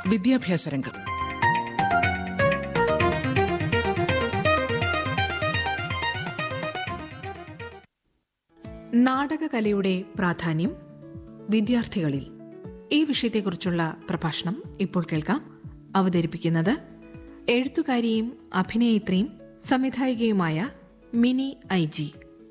വിദ്യാഭ്യാസ രംഗം നാടകകലയുടെ പ്രാധാന്യം വിദ്യാർത്ഥികളിൽ ഈ വിഷയത്തെക്കുറിച്ചുള്ള പ്രഭാഷണം ഇപ്പോൾ കേൾക്കാം അവതരിപ്പിക്കുന്നത് എഴുത്തുകാരിയും അഭിനേത്രിയും സംവിധായികയുമായ മിനി ഐ ജി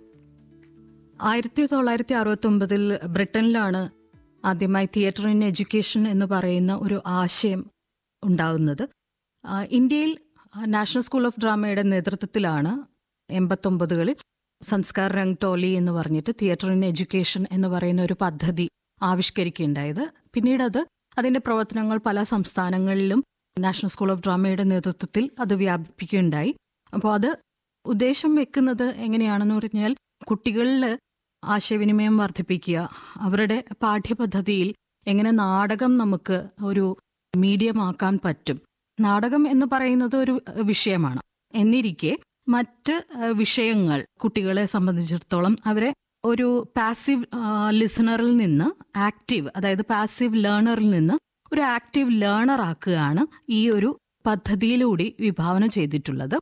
ആയിരത്തി തൊള്ളായിരത്തി അറുപത്തി ഒമ്പതിൽ ബ്രിട്ടനിലാണ് ആദ്യമായി തിയേറ്റർ ഇൻ എഡ്യൂക്കേഷൻ എന്ന് പറയുന്ന ഒരു ആശയം ഉണ്ടാകുന്നത് ആ, ഇന്ത്യയിൽ നാഷണൽ സ്കൂൾ ഓഫ് ഡ്രാമയുടെ നേതൃത്വത്തിലാണ് എൺപത്തൊമ്പതുകളിൽ സംസ്കാർ രംഗ് ടോലി എന്ന് പറഞ്ഞിട്ട് തിയേറ്റർ ഇൻ എഡ്യൂക്കേഷൻ എന്ന് പറയുന്ന ഒരു പദ്ധതി ആവിഷ്കരിക്കുകയുണ്ടായത് പിന്നീട് അത് അതിന്റെ പ്രവർത്തനങ്ങൾ പല സംസ്ഥാനങ്ങളിലും നാഷണൽ സ്കൂൾ ഓഫ് ഡ്രാമയുടെ നേതൃത്വത്തിൽ അത് വ്യാപിപ്പിക്കുകയുണ്ടായി അപ്പോൾ അത് ഉദ്ദേശം വെക്കുന്നത് എങ്ങനെയാണെന്ന് പറഞ്ഞാൽ കുട്ടികളിൽ ആശയവിനിമയം വർദ്ധിപ്പിക്കുക അവരുടെ പാഠ്യപദ്ധതിയിൽ എങ്ങനെ നാടകം നമുക്ക് ഒരു മീഡിയമാക്കാൻ പറ്റും നാടകം എന്ന് പറയുന്നത് ഒരു വിഷയമാണ് എന്നിരിക്കെ മറ്റ് ഏഹ്, വിഷയങ്ങൾ കുട്ടികളെ സംബന്ധിച്ചിടത്തോളം അവരെ ഒരു പാസീവ് ലിസണറിൽ നിന്ന് ആക്റ്റീവ് അതായത് പാസീവ് ലേണറിൽ നിന്ന് ഒരു ആക്റ്റീവ് ലേണർ ആക്കുകയാണ് ഈ ഒരു പദ്ധതിയിലൂടെ വിഭാവന ചെയ്തിട്ടുള്ളത്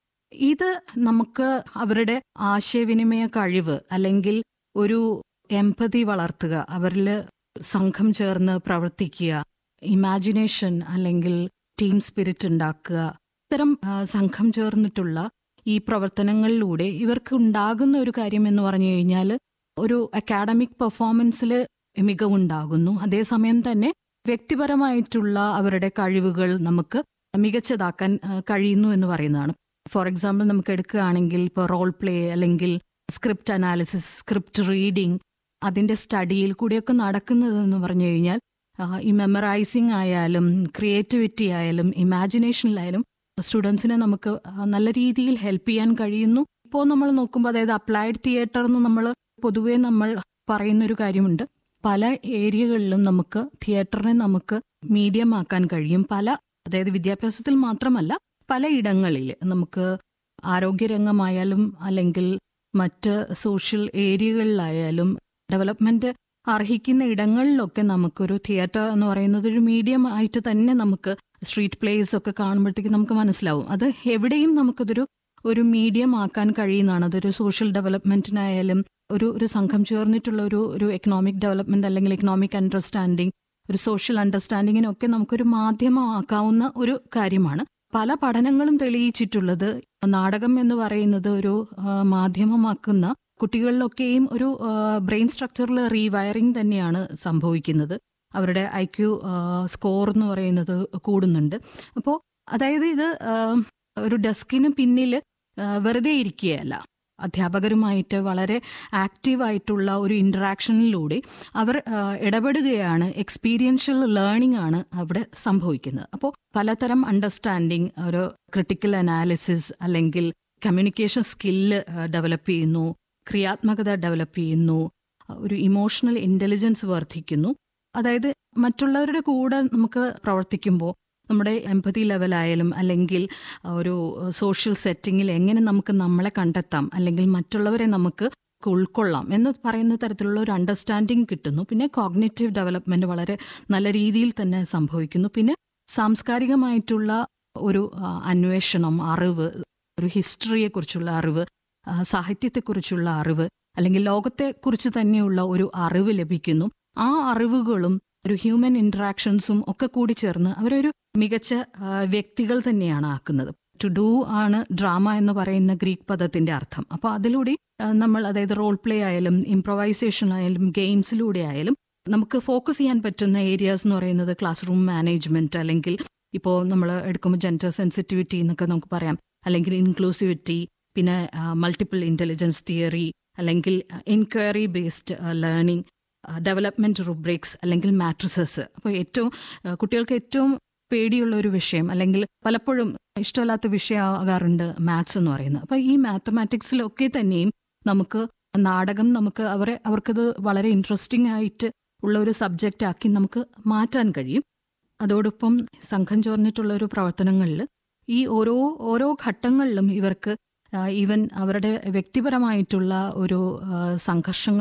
ഇത് നമുക്ക് അവരുടെ ആശയവിനിമയ കഴിവ് അല്ലെങ്കിൽ ഒരു എമ്പതി വളർത്തുക അവരിൽ സംഘം ചേർന്ന് പ്രവർത്തിക്കുക ഇമാജിനേഷൻ അല്ലെങ്കിൽ ടീം സ്പിരിറ്റ് ഉണ്ടാക്കുക ഇത്തരം ആ, സംഘം ചേർന്നിട്ടുള്ള ഈ പ്രവർത്തനങ്ങളിലൂടെ ഇവർക്ക് ഉണ്ടാകുന്ന ഒരു കാര്യം എന്ന് പറഞ്ഞു കഴിഞ്ഞാൽ ഒരു അക്കാഡമിക് പെർഫോമൻസിൽ മികവുണ്ടാകുന്നു അതേസമയം തന്നെ വ്യക്തിപരമായിട്ടുള്ള അവരുടെ കഴിവുകൾ നമുക്ക് മികച്ചതാക്കാൻ ആ, കഴിയുന്നു എന്ന് പറയുന്നതാണ് ഫോർ എക്സാമ്പിൾ നമുക്ക് എടുക്കുകയാണെങ്കിൽ ഇപ്പോൾ റോൾ പ്ലേ അല്ലെങ്കിൽ സ്ക്രിപ്റ്റ് അനാലിസിസ് സ്ക്രിപ്റ്റ് റീഡിംഗ് അതിന്റെ സ്റ്റഡിയിൽ കൂടിയൊക്കെ നടക്കുന്നതെന്ന് പറഞ്ഞു കഴിഞ്ഞാൽ ആ, ഈ മെമ്മറൈസിങ് ആയാലും ക്രിയേറ്റിവിറ്റി ആയാലും ഇമാജിനേഷനിലായാലും സ്റ്റുഡൻസിനെ നമുക്ക് ആ, നല്ല രീതിയിൽ ഹെൽപ്പ് ചെയ്യാൻ കഴിയുന്നു ഇപ്പോൾ നമ്മൾ നോക്കുമ്പോൾ അതായത് അപ്ലൈഡ് തിയേറ്റർ എന്ന് നമ്മൾ പൊതുവേ നമ്മൾ പറയുന്ന ഒരു കാര്യമുണ്ട് പല ഏരിയകളിലും നമുക്ക് തിയേറ്ററിനെ നമുക്ക് മീഡിയം ആക്കാൻ കഴിയും പല അതായത് വിദ്യാഭ്യാസത്തിൽ മാത്രമല്ല പലയിടങ്ങളിൽ നമുക്ക് ആരോഗ്യരംഗമായാലും അല്ലെങ്കിൽ മറ്റ് സോഷ്യൽ ഏരിയകളിലായാലും ഡെവലപ്മെന്റ് അർഹിക്കുന്ന ഇടങ്ങളിലൊക്കെ നമുക്കൊരു തിയേറ്റർ എന്ന് പറയുന്നത് ഒരു മീഡിയം ആയിട്ട് തന്നെ നമുക്ക് സ്ട്രീറ്റ് പ്ലേസ് ഒക്കെ കാണുമ്പോഴത്തേക്ക് നമുക്ക് മനസ്സിലാവും അത് എവിടെയും നമുക്കതൊരു ഒരു മീഡിയം ആക്കാൻ കഴിയുന്നതാണ് അതൊരു സോഷ്യൽ ഡെവലപ്മെന്റിനായാലും ഒരു ഒരു സംഘം ചേർന്നിട്ടുള്ള ഒരു ഒരു എക്കണോമിക് ഡെവലപ്മെന്റ് അല്ലെങ്കിൽ എക്കണോമിക് അണ്ടർസ്റ്റാൻഡിങ് ഒരു സോഷ്യൽ അണ്ടർസ്റ്റാൻഡിങ്ങിനൊക്കെ നമുക്കൊരു മാധ്യമമാക്കാവുന്ന ഒരു കാര്യമാണ് പല പഠനങ്ങളും തെളിയിച്ചിട്ടുള്ളത് നാടകം എന്ന് പറയുന്നത് ഒരു ആ, മാധ്യമമാക്കുന്ന കുട്ടികളിലൊക്കെയും ഒരു ബ്രെയിൻ സ്ട്രക്ചറിൽ റീവയറിംഗ് തന്നെയാണ് സംഭവിക്കുന്നത് അവരുടെ ഐ ക്യു സ്കോർ എന്ന് പറയുന്നത് കൂടുന്നുണ്ട് അപ്പോൾ അതായത് ഇത് ആ, ഒരു ഡെസ്കിന് പിന്നിൽ ആ, വെറുതെ ഇരിക്കുകയല്ല അധ്യാപകരുമായിട്ട് വളരെ ആക്റ്റീവായിട്ടുള്ള ഒരു ഇൻറ്ററാക്ഷനിലൂടെ അവർ ആ, ഇടപെടുകയാണ് എക്സ്പീരിയൻഷ്യൽ ലേണിംഗ് ആണ് അവിടെ സംഭവിക്കുന്നത് അപ്പോൾ പലതരം അണ്ടർസ്റ്റാൻഡിങ് ഒരു ക്രിട്ടിക്കൽ അനാലിസിസ് അല്ലെങ്കിൽ കമ്മ്യൂണിക്കേഷൻ സ്കില്ല് ഡെവലപ്പ് ചെയ്യുന്നു ക്രിയാത്മകത ഡെവലപ്പ് ചെയ്യുന്നു ഒരു ഇമോഷണൽ ഇന്റലിജൻസ് വർദ്ധിക്കുന്നു അതായത് മറ്റുള്ളവരുടെ കൂടെ നമുക്ക് പ്രവർത്തിക്കുമ്പോൾ നമ്മുടെ എമ്പതി ലെവലായാലും അല്ലെങ്കിൽ ഒരു സോഷ്യൽ സെറ്റിങ്ങിൽ എങ്ങനെ നമുക്ക് നമ്മളെ കണ്ടെത്താം അല്ലെങ്കിൽ മറ്റുള്ളവരെ നമുക്ക് ഉൾക്കൊള്ളാം എന്ന് പറയുന്ന തരത്തിലുള്ള ഒരു അണ്ടർസ്റ്റാൻഡിങ് കിട്ടുന്നു പിന്നെ കോഗ്നേറ്റീവ് ഡെവലപ്മെന്റ് വളരെ നല്ല രീതിയിൽ തന്നെ സംഭവിക്കുന്നു പിന്നെ സാംസ്കാരികമായിട്ടുള്ള ഒരു ആ, അന്വേഷണം അറിവ് ഒരു ഹിസ്റ്ററിയെക്കുറിച്ചുള്ള അറിവ് ആ, സാഹിത്യത്തെക്കുറിച്ചുള്ള അറിവ് അല്ലെങ്കിൽ ലോകത്തെക്കുറിച്ച് തന്നെയുള്ള ഒരു അറിവ് ലഭിക്കുന്നു ആ അറിവുകളും ഒരു ഹ്യൂമൻ ഇന്ററാക്ഷൻസും ഒക്കെ കൂടി ചേർന്ന് അവരൊരു മികച്ച ആ, വ്യക്തികൾ തന്നെയാണ് ആക്കുന്നത് ടു ഡു ആണ് ഡ്രാമ എന്ന് പറയുന്ന ഗ്രീക്ക് പദത്തിന്റെ അർത്ഥം അപ്പൊ അതിലൂടെ ആ, നമ്മൾ അതായത് റോൾ പ്ലേ ആയാലും ഇംപ്രൊവൈസേഷൻ ആയാലും ഗെയിംസിലൂടെ ആയാലും നമുക്ക് ഫോക്കസ് ചെയ്യാൻ പറ്റുന്ന ഏരിയാസ് എന്ന് പറയുന്നത് ക്ലാസ് റൂം മാനേജ്മെന്റ് അല്ലെങ്കിൽ ഇപ്പോൾ നമ്മൾ എടുക്കുമ്പോൾ ജെൻഡർ സെൻസിറ്റിവിറ്റി എന്നൊക്കെ നമുക്ക് പറയാം അല്ലെങ്കിൽ ഇൻക്ലൂസിവിറ്റി പിന്നെ മൾട്ടിപ്പിൾ ഇന്റലിജൻസ് തിയറി അല്ലെങ്കിൽ enquiry based learning development rubrics അല്ലെങ്കിൽ മാട്രിസസ് അപ്പോൾ ഏറ്റവും ആ, കുട്ടികൾക്ക് ഏറ്റവും പേടിയുള്ള ഒരു വിഷയം അല്ലെങ്കിൽ പലപ്പോഴും ഇഷ്ടമല്ലാത്ത വിഷയമാകാറുണ്ട് മാത്സ് എന്ന് പറയുന്നത് അപ്പോൾ ഈ മാത്തമാറ്റിക്സിലൊക്കെ തന്നെയും നമുക്ക് നാടകം നമുക്ക് അവരെ അവർക്കത് വളരെ ഇൻട്രസ്റ്റിംഗ് ആയിട്ട് ഉള്ള ഒരു സബ്ജക്റ്റ് ആക്കി നമുക്ക് മാറ്റാൻ കഴിയും അതോടൊപ്പം സംഘം ചേർന്നിട്ടുള്ള ഒരു പ്രവർത്തനങ്ങളിൽ ഈ ഓരോ ഓരോ ഘട്ടങ്ങളിലും ഇവർക്ക് ഈവൻ അവരുടെ വ്യക്തിപരമായിട്ടുള്ള ഒരു ആ, സംഘർഷങ്ങൾ